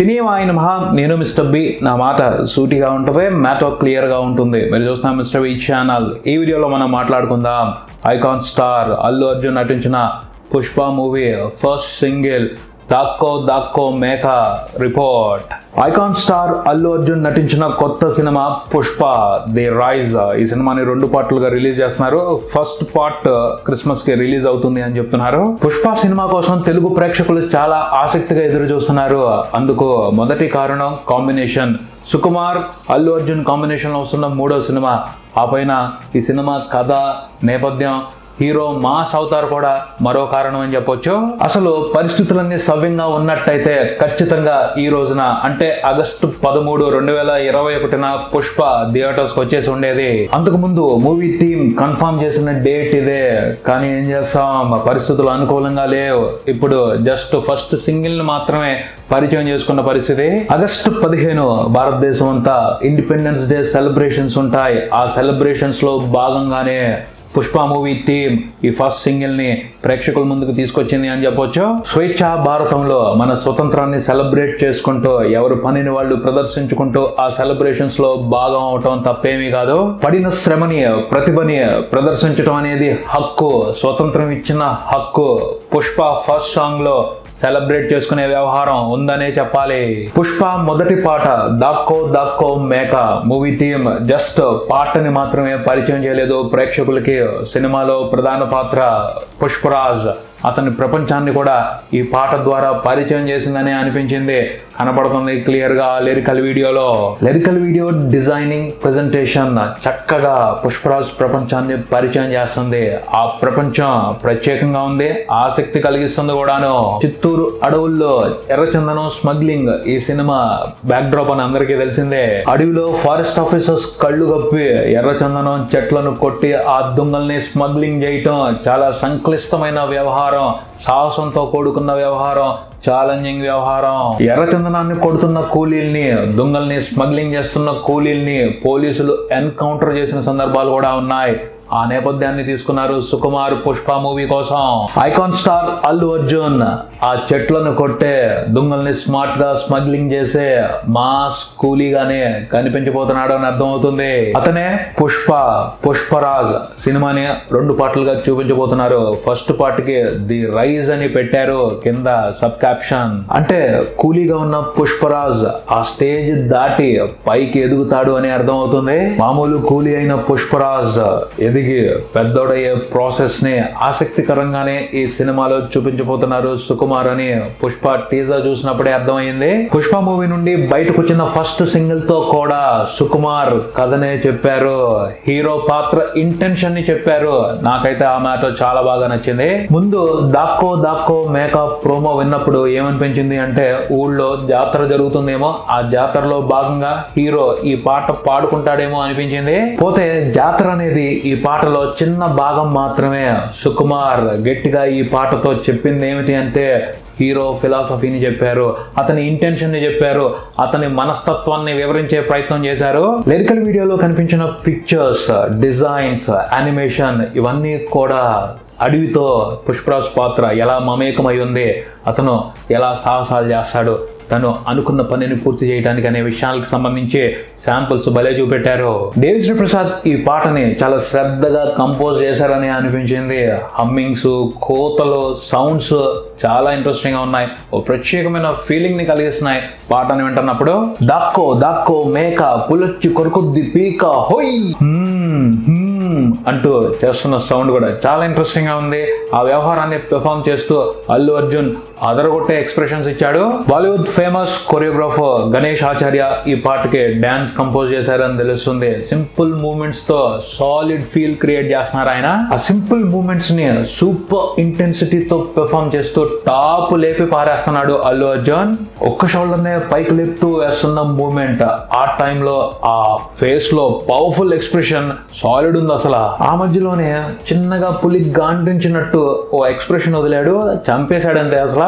సినీ వాయిన మహా నేను Mr B నా మాట సూటిగా ఉంటుంది మ్యాటర్ క్లియర్గా ఉంటుంది మీరు చూస్తున్న మిస్టర్ బి ఛానల్ ఈ వీడియోలో మనం మాట్లాడుకుందాం ఐకాన్ స్టార్ అల్లు అర్జున్ నటించిన పుష్ప మూవీ ఫస్ట్ సింగిల్ దాక్కో దాక్కో మేక report icon star Allu Arjun నటించిన కొత్త సినిమా పుష్ప ది రైజ్ ఈ సినిమాని రెండు పార్ట్లుగా రిలీజ్ చేస్తున్నారు ఫస్ట్ పార్ట్ క్రిస్మస్ కి రిలీజ్ అవుతుంది అని చెప్తున్నారు పుష్ప సినిమా కోసం తెలుగు ప్రేక్షకులు చాలా ఆసక్తిగా ఎదురు చూస్తున్నారు అందుకు మొదటి కారణం కాంబినేషన్ సుకుమార్ అల్లు అర్జున్ కాంబినేషన్ లో వస్తున్న మూడో సినిమా ఆ పైన ఈ సినిమా కథ నేపథ్యం హీరో మాస్ అవుతారు కూడా మరో కారణం అని చెప్పొచ్చు అసలు పరిస్థితులన్నీ సవ్యంగా ఉన్నట్టయితే ఖచ్చితంగా ఈ రోజున అంటే ఆగస్టు పదమూడు రెండు వేల ఇరవై ఒకటిన పుష్ప థియేటర్స్ వచ్చేసి ఉండేది అంతకు ముందు మూవీ టీమ్ కన్ఫర్మ్ చేసిన డేట్ ఇదే కానీ ఏం చేస్తాం పరిస్థితులు అనుకూలంగా లేవు ఇప్పుడు జస్ట్ ఫస్ట్ సింగిల్ ని మాత్రమే పరిచయం చేసుకున్న పరిస్థితి ఆగస్టు పదిహేను భారతదేశం అంతా ఇండిపెండెన్స్ డే సెలబ్రేషన్స్ ఉంటాయి ఆ సెలబ్రేషన్స్ లో భాగంగానే పుష్ప మూవీ టీమ్ ఈ ఫస్ట్ సింగిల్ ని ప్రేక్షకుల ముందుకు తీసుకొచ్చింది అని చెప్పొచ్చు స్వేచ్ఛ భారతంలో మన స్వతంత్రాన్ని సెలబ్రేట్ చేసుకుంటూ ఎవరు పనిని వాళ్ళు ప్రదర్శించుకుంటూ ఆ సెలబ్రేషన్స్ లో భాగం అవటం తప్పేమీ కాదు పడిన శ్రమని ప్రతిభని ప్రదర్శించడం అనేది హక్కు స్వతంత్రం ఇచ్చిన హక్కు పుష్ప ఫస్ట్ సాంగ్ లో సెలబ్రేట్ చేసుకునే వ్యవహారం ఉందనే చెప్పాలి పుష్ప మొదటి పాట దాక్కో దాక్కో మేక మూవీ టీమ్ జస్ట్ పాటని మాత్రమే పరిచయం చేయలేదు ప్రేక్షకులకి సినిమాలో ప్రధాన పాత్ర పుష్పరాజ్ అతని ప్రపంచాన్ని కూడా ఈ పాట ద్వారా పరిచయం చేసిందని అనిపించింది కనపడుతుంది క్లియర్ గా లిరికల్ వీడియోలో లిరికల్ వీడియో డిజైనింగ్ ప్రెజెంటేషన్ చక్కగా పుష్పరాజ్ ప్రపంచాన్ని పరిచయం చేస్తుంది ఆ ప్రపంచం ప్రత్యేకంగా ఉంది ఆసక్తి కలిగిస్తుంది కూడాను చిత్తూరు అడవుల్లో ఎర్రచందనం స్మగ్లింగ్ ఈ సినిమా బ్యాక్ డ్రాప్ అని అందరికీ తెలిసిందే అడవిలో ఫారెస్ట్ ఆఫీసర్స్ కళ్ళు కప్పి ఎర్రచందనం చెట్లను కొట్టి ఆ దుంగల్ని స్మగ్లింగ్ చేయటం చాలా సంక్లిష్టమైన వ్యవహారం సాహసంతో కూడుకున్న వ్యవహారం ఛాలెంజింగ్ వ్యవహారం ఎర్రచందనాన్ని కొడుతున్న కూలీల్ని దొంగల్ని స్మగ్లింగ్ చేస్తున్న కూలీల్ని పోలీసులు ఎన్కౌంటర్ చేసిన సందర్భాలు కూడా ఉన్నాయి ఆ నేపథ్యాన్ని తీసుకున్నారు సుకుమార్ పుష్ప మూవీ కోసం ఐకాన్ స్టార్ అల్లు అర్జున్ ఆ చెట్లను కొట్టే దొంగల్ని స్మార్ట్ గా స్మగ్లింగ్ చేసే మాస్ కూలీగానే కనిపించిపోతున్నాడు అని అర్థమవుతుంది అతనే పుష్ప పుష్పరాజ్ సినిమాని రెండు పాటలుగా చూపించబోతున్నారు ఫస్ట్ పార్ట్ కి ది రైజ్ అని పెట్టారు కింద సబ్ క్యాప్షన్ అంటే కూలీగా ఉన్న పుష్పరాజ్ ఆ స్టేజ్ దాటి పైకి ఎదుగుతాడు అని అర్థమవుతుంది మామూలు కూలీ అయిన పుష్పరాజ్ ఎదిగి పెద్దోడయ్యే ప్రాసెస్ ని ఆసక్తికరంగానే ఈ సినిమాలో చూపించబోతున్నారు సుకుమార్ అని పుష్ప టీజర్ చూసినప్పుడే అర్థమైంది పుష్ప మూవీ నుండి బయటకు వచ్చిన ఫస్ట్ సింగిల్ తో కూడా సుకుమార్ కథనే చెప్పారు హీరో పాత్ర ఇంటెన్షన్ ని చెప్పారు నాకైతే ఆ మ్యాటర్ చాలా బాగా నచ్చింది ముందు దాక్కో దాక్కో మేకప్ ప్రోమో విన్నప్పుడు ఏమనిపించింది అంటే ఊళ్ళో జాతర జరుగుతుందేమో ఆ జాతరలో భాగంగా హీరో ఈ పాట పాడుకుంటాడేమో అనిపించింది పోతే జాతర అనేది ఈ పాటలో చిన్న భాగం మాత్రమే సుకుమార్ గట్టిగా ఈ పాటతో చెప్పింది ఏమిటి అంటే హీరో ఫిలాసఫీని చెప్పారు అతని ఇంటెన్షన్ ని చెప్పారు అతని మనస్తత్వాన్ని వివరించే ప్రయత్నం చేశారు లిరికల్ వీడియోలో కనిపించిన పిక్చర్స్ డిజైన్స్ యానిమేషన్ ఇవన్నీ కూడా అడవితో పుష్పరాజ్ పాత్ర ఎలా మమేకమై ఉంది అతను ఎలా సాహసాలు చేస్తాడు తను అనుకున్న పనిని పూర్తి చేయడానికి అనే విషయాలకు సంబంధించి శాంపుల్స్ భలే చూపెట్టారు దేవిశ్రీ ప్రసాద్ ఈ పాటని చాలా శ్రద్ధగా కంపోజ్ చేశారని అనిపించింది హమ్మింగ్స్ కోతలు సౌండ్స్ చాలా ఇంట్రెస్టింగ్ గా ఉన్నాయి ఓ ప్రత్యేకమైన ఫీలింగ్ ని కలిగిస్తున్నాయి పాటని వింటున్నప్పుడు దాక్కో దాక్కో మేక పులొచ్చి కొరుకుద్ది పీక హోయ్ హ్మ్, హ్మ్ అంటూ చేస్తున్న సౌండ్ కూడా చాలా ఇంట్రెస్టింగ్ గా ఉంది ఆ వ్యవహారాన్ని పెర్ఫామ్ చేస్తూ అల్లు అర్జున్ అదరగొట్టే ఎక్స్ప్రెషన్స్ ఇచ్చాడు బాలీవుడ్ ఫేమస్ కొరియోగ్రాఫర్ గణేష్ ఆచార్య ఈ పాటకి డాన్స్ కంపోజ్ చేశారని తెలుస్తుంది సింపుల్ మూమెంట్స్ తో సాలిడ్ ఫీల్ క్రియేట్ చేస్తున్నారు ఆయన ఆ సింపుల్ మూమెంట్స్ ని సూపర్ ఇంటెన్సిటీతో పెర్ఫామ్ చేస్తూ టాప్ లేపి పారేస్తున్నాడు అల్లు అర్జున్ ఒక్క షోల్డర్ నే పైకి లేపుతూ వేస్తున్న మూమెంట్ ఆ టైంలో ఆ ఫేస్ లో పవర్ఫుల్ ఎక్స్ప్రెషన్ సాలిడ్ ఉంది అసలు ఆ మధ్యలోనే చిన్నగా పులి గాంటించినట్టు ఓ ఎక్స్ప్రెషన్ వదిలాడు చంపేశాడంతే అసలు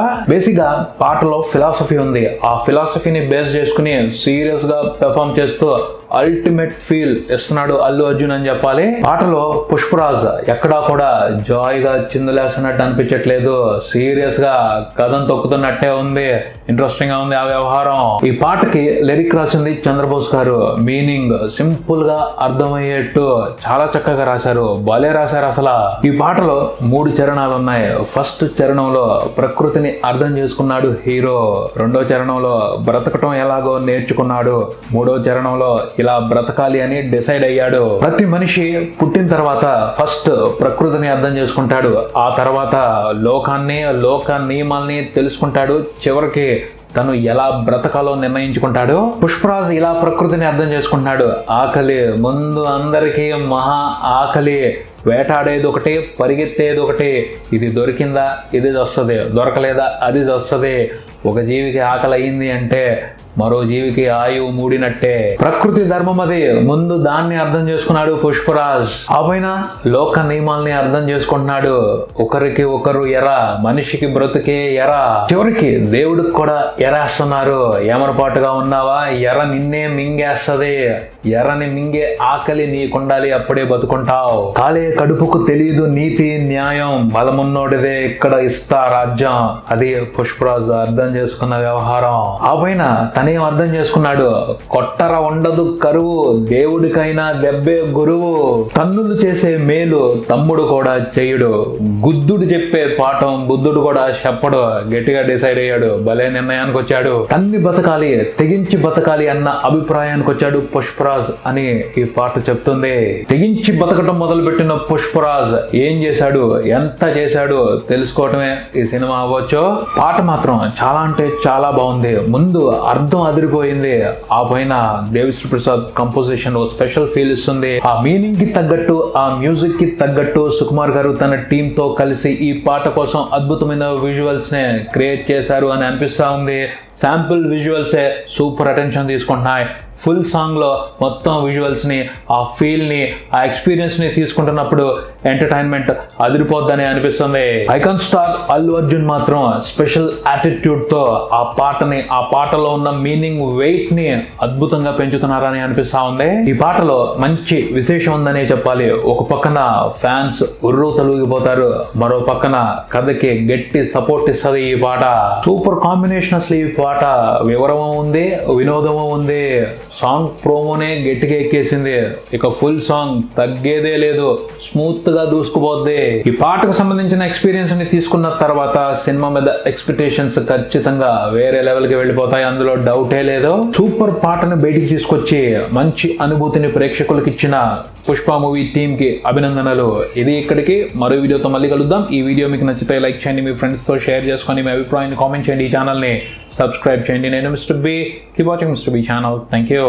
బేసిక్ గా పాటలో ఫిలాసఫీ ఉంది ఆ ఫిలాసఫీని బేస్ చేసుకుని సీరియస్ గా పెర్ఫామ్ చేస్తూ అల్టిమేట్ ఫీల్ ఇస్తున్నాడు అల్లు అర్జున్ అని చెప్పాలి పాటలో పుష్పరాజ్ ఎక్కడా కూడా జాయ్ గా చిందులేస్తున్నట్టు అనిపించట్లేదు సీరియస్ గా కథం తొక్కుతున్నట్టే ఉంది ఇంట్రెస్టింగ్ గా ఉంది ఆ వ్యవహారం ఈ పాటకి లిరిక్ రాసింది చంద్రబోస్ గారు మీనింగ్ సింపుల్ గా అర్థమయ్యేట్టు చాలా చక్కగా రాశారు భలే రాశారు అసలు ఈ పాటలో మూడు చరణాలు ఉన్నాయి ఫస్ట్ చరణంలో ప్రకృతిని అర్థం చేసుకున్నాడు హీరో రెండో చరణంలో బ్రతకటం ఎలాగో నేర్చుకున్నాడు మూడో చరణంలో ఇలా బ్రతకాలి అని డిసైడ్ అయ్యాడు ప్రతి మనిషి పుట్టిన తర్వాత ఫస్ట్ ప్రకృతిని అర్థం చేసుకుంటాడు ఆ తర్వాత లోకాన్ని లోక నియమాల్ని తెలుసుకుంటాడు చివరికి తను ఎలా బ్రతకాలో నిర్ణయించుకుంటాడు పుష్పరాజ్ ఇలా ప్రకృతిని అర్థం చేసుకుంటున్నాడు ఆకలి ముందు అందరికీ మహా ఆకలి వేటాడేది ఒకటి పరిగెత్తేది ఒకటి ఇది దొరికిందా ఇది వస్తుంది దొరకలేదా అది వస్తుంది ఒక జీవికి ఆకలి అయింది అంటే మరో జీవికి ఆయువు మూడినట్టే ప్రకృతి ధర్మం అది ముందు దాన్ని అర్థం చేసుకున్నాడు పుష్పరాజ్ ఆ పైన లోక నియమాల్ని అర్థం చేసుకుంటున్నాడు ఒకరికి ఒకరు ఎర మనిషికి బ్రతుకే ఎర చివరికి దేవుడికి కూడా ఎరేస్తున్నారు ఏమరపాటుగా ఉన్నావా ఎర నిన్నే మింగేస్తది ఎర్రని మింగే ఆకలి నీకుండాలి అప్పుడే బతుకుంటావు కాలే కడుపుకు తెలియదు నీతి న్యాయం బలమున్నోడిదే ఇక్కడ ఇస్తా రాజ్యం అది పుష్పరాజు అర్థం చేసుకున్న వ్యవహారం ఆ పైన తనేం అర్థం చేసుకున్నాడు కొట్టర ఉండదు కరువు దేవుడికైనా దెబ్బే గురువు తన్నులు చేసే మేలు తమ్ముడు కూడా చెయ్యడు గుద్దుడు చెప్పే పాఠం బుద్ధుడు కూడా చెప్పడు గట్టిగా డిసైడ్ అయ్యాడు భలే నిర్ణయానికి వచ్చాడు తన్ని బతకాలి తెగించి బతకాలి అన్న అభిప్రాయానికి వచ్చాడు పుష్పరాజ్ అని ఈ పాట చెప్తుంది తెగించి బతకటం మొదలుపెట్టిన పుష్పరాజ్ ఏం చేశాడు ఎంత చేశాడు తెలుసుకోవటమే ఈ సినిమా అవ్వచ్చు పాట మాత్రం చాలా అంటే చాలా బాగుంది ముందు అర్థం అదిరిపోయింది ఆ పైన Devi Sri Prasad composition special feel ఇస్తుంది ఆ మీనింగ్ కి తగ్గట్టు ఆ మ్యూజిక్ కి తగ్గట్టు సుకుమార్ గారు తన టీమ్ తో కలిసి ఈ పాట కోసం అద్భుతమైన విజువల్స్ ని క్రియేట్ చేశారు అని అనిపిస్తా ఉంది శాంపుల్ విజువల్సే సూపర్ అటెన్షన్ తీసుకుంటున్నాయి ఫుల్ సాంగ్లో మొత్తం విజువల్స్ని ఆ ఫీల్ని ఆ ఎక్స్పీరియన్స్ని తీసుకుంటున్నప్పుడు ఎంటర్టైన్మెంట్ అదిరిపోద్దని అనిపిస్తుంది ఐకాన్ స్టార్ అల్లు అర్జున్ మాత్రం స్పెషల్ యాటిట్యూడ్తో ఆ పాటని ఆ పాటలో ఉన్న మీనింగ్ వెయిట్ని అద్భుతంగా పెంచుతున్నారని అనిపిస్తా ఉంది ఈ పాటలో మంచి విశేషం ఉందనే చెప్పాలి ఒక పక్కన ఫ్యాన్స్ ఉర్రు తొలగిపోతారు మరో పక్కన కథకి గట్టి సపోర్ట్ ఇస్తుంది ఈ పాట సూపర్ కాంబినేషన్ అసలు ఈ పాట వివరము ఉంది వినోదము ఉంది సాంగ్ ప్రోమోనే గట్టిగా ఎక్కేసింది ఇక ఫుల్ సాంగ్ తగ్గేదే లేదు స్మూత్ గా దూసుకుపోద్ది ఈ పాటకు సంబంధించిన ఎక్స్పీరియన్స్ ని తీసుకున్న తర్వాత సినిమా మీద ఎక్స్పెక్టేషన్స్ ఖచ్చితంగా వేరే లెవెల్ కి వెళ్ళిపోతాయి అందులో డౌటే లేదు సూపర్ పాటను బయటికి తీసుకొచ్చి మంచి అనుభూతిని ప్రేక్షకులకు ఇచ్చిన పుష్ప మూవీ టీమ్ కి అభినందనలు ఇది ఇక్కడికి మరో వీడియోతో మళ్ళీ కలుద్దాం ఈ వీడియో మీకు నచ్చితే లైక్ చేయండి మీ ఫ్రెండ్స్ తో షేర్ చేసుకొని మీ అభిప్రాయాన్ని కామెంట్ చేయండి ఈ ఛానల్ ని సబ్స్క్రైబ్ చేయండి నేను Mr B keep watching Mr B channel thank you